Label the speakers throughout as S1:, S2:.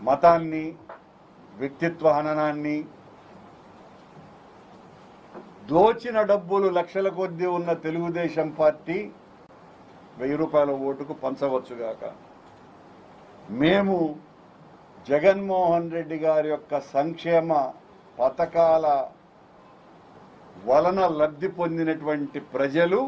S1: మతాన్ని వ్యక్తిత్వ హననాన్ని దోచిన డబ్బులు లక్షల కొద్దీ ఉన్న తెలుగుదేశం పార్టీ వెయ్యి రూపాయల ఓటుకు పంచవచ్చుగాక మేము జగన్మోహన్ రెడ్డి గారి యొక్క సంక్షేమ పథకాల వలన లబ్ధి పొందినటువంటి ప్రజలు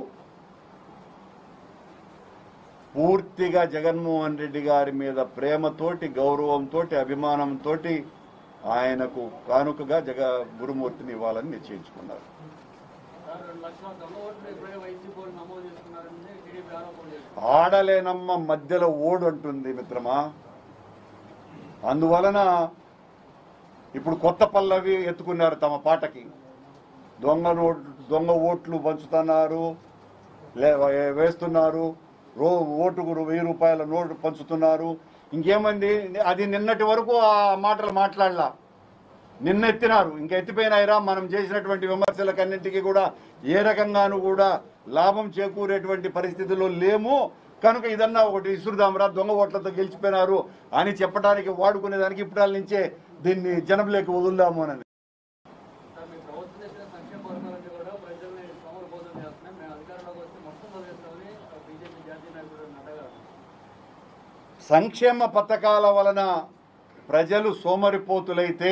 S1: పూర్తిగా జగన్మోహన్ రెడ్డి గారి మీద ప్రేమతోటి గౌరవంతో అభిమానంతో ఆయనకు కానుకగా జగ గురుమూర్తిని ఇవ్వాలని నిశ్చయించుకున్నారు
S2: సార్ రెండు లక్షల దొంగ ఓట్లు ఇప్పుడే వైసీపీ వాళ్ళు నమోదు చేసుకున్నారని టీడీపీ ఆరోపణ చేశారు
S1: ఆడలేనమ్మ మధ్యలో ఓడు అంటుంది మిత్రమా అందువలన ఇప్పుడు కొత్త పల్లవి ఎత్తుకున్నారు తమ పాటకి దొంగ నోట్ దొంగ ఓట్లు పంచుతున్నారు లే వేస్తున్నారు రో ఓటుకు వెయ్యి రూపాయల నోటు పంచుతున్నారు ఇంకేమంది అది నిన్నటి వరకు ఆ మాటలు మాట్లాడలా నిన్న ఎత్తినారు ఇంకా ఎత్తిపోయినాయిరా మనం చేసినటువంటి విమర్శలకన్నింటికి కూడా ఏ రకంగానూ కూడా లాభం చేకూరేటువంటి పరిస్థితుల్లో లేము కనుక ఇదన్నా ఒకటి ఇసురుదామరా దొంగ ఓట్లతో గెలిచిపోయినారు అని చెప్పడానికి వాడుకునేదానికి ఇప్పటాల నుంచే దీన్ని జనంలోకి వదులుదాము అని
S2: సార్ మీ ప్రభుత్వం చేసిన సంక్షేమ పథకాలన్నీ కూడా ప్రజల్ని సోమరిపోతం చేస్తున్నాయి మేము అధికారంలోకి వస్తే మొత్తం చదివిస్తామని బీజేపీ జాతీయ నాయకుడు నడ్డా గారు
S1: సంక్షేమ పథకాల వలన ప్రజలు సోమరిపోతులైతే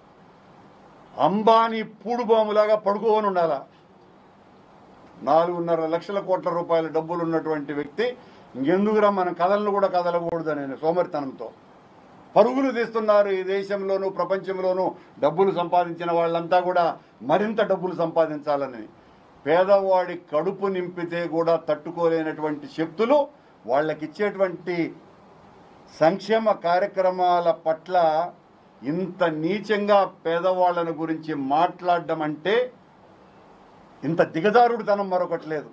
S1: అంబానీ పూడుబాములాగా పడుకోని ఉండాల నాలుగున్నర లక్షల కోట్ల రూపాయల డబ్బులు ఉన్నటువంటి వ్యక్తి ఇంకెందుకురా మనం కథలను కూడా కదలకూడదు నేను సోమరితనంతో పరుగులు తీస్తున్నారు ఈ దేశంలోనూ ప్రపంచంలోనూ డబ్బులు సంపాదించిన వాళ్ళంతా కూడా మరింత డబ్బులు సంపాదించాలని పేదవాడి కడుపు నింపితే కూడా తట్టుకోలేనటువంటి శక్తులు వాళ్ళకి ఇచ్చేటువంటి సంక్షేమ కార్యక్రమాల పట్ల ఇంత నీచంగా పేదవాళ్ళని గురించి మాట్లాడడం అంటే ఇంత దిగజారుడుతనం మరొకటి లేదు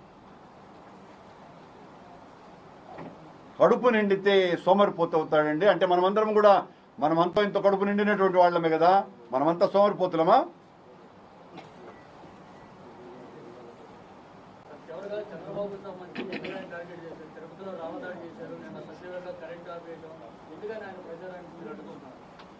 S1: కడుపు నిండితే సోమరిపోతు అవుతాడండి అంటే మనమందరం కూడా మనమంతా ఇంత కడుపు నిండినటువంటి వాళ్ళమే కదా మనమంతా సోమరిపోతులమా
S2: చివరిగా చంద్రబాబుకి సంబంధించి ఎమ్మెల్యేని టార్గెట్ చేశారు తిరుపతిలో రామదాడి చేశారు నిన్న సచివంగా కరెంట్ ఆపేయడం ఎందుకని ఆయన ప్రజారానికి మీరు అడ్డుకుంటున్నారు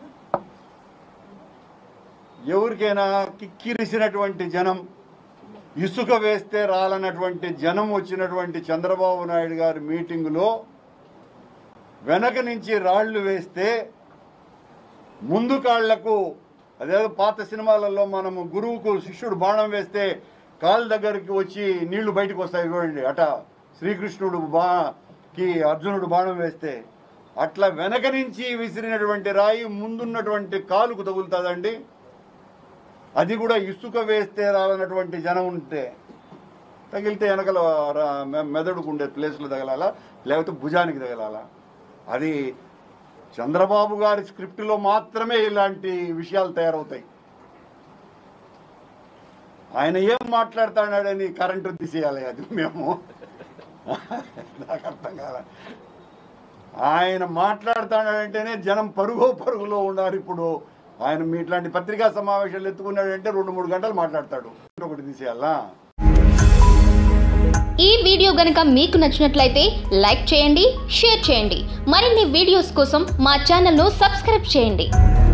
S1: ఎవరికైనా కిక్కిరిసినటువంటి జనం ఇసుక వేస్తే రాలన్నటువంటి జనం వచ్చినటువంటి చంద్రబాబు నాయుడు గారి మీటింగులో వెనక నుంచి రాళ్లు వేస్తే ముందు కాళ్లకు అదేదో పాత సినిమాలలో మనము గురువుకు శిష్యుడు బాణం వేస్తే కాళ్ళ దగ్గరికి వచ్చి నీళ్లు బయటకు వస్తాయి చూడండి అట శ్రీకృష్ణుడు బాకి అర్జునుడు బాణం వేస్తే అట్లా వెనక నుంచి విసిరినటువంటి రాయి ముందున్నటువంటి కాలుకు తగులుతుందండి అది కూడా ఇసుక వేస్తే రాలన్నటువంటి జనం ఉంటే తగిలితే వెనకల రా- మె- మెదడుకు ఉండే ప్లేస్లో తగలాలా లేకపోతే భుజానికి తగలాలా అది చంద్రబాబు గారి స్క్రిప్ట్లో మాత్రమే ఇలాంటి విషయాలు తయారవుతాయి ఆయన ఏం మాట్లాడుతున్నాడని కరెంటు తీసేయాలి అది మేము నాకు అర్థం కాల ఆయన మాట్లాడుతున్నాడంటేనే జనం పరుగో పరుగులో ఉన్నారు ఇప్పుడు ఆయన మీ ఇట్లాంటి పత్రికా సమావేశాలు ఎత్తుకున్నాడంటే రెండు మూడు గంటలు మాట్లాడతాడు ఒకటి తీసేయాలా
S3: ఈ వీడియో గనుక మీకు నచ్చినట్లయితే లైక్ చేయండి షేర్ చేయండి మరిన్ని వీడియోస్ కోసం మా ఛానల్ను సబ్స్క్రైబ్ చేయండి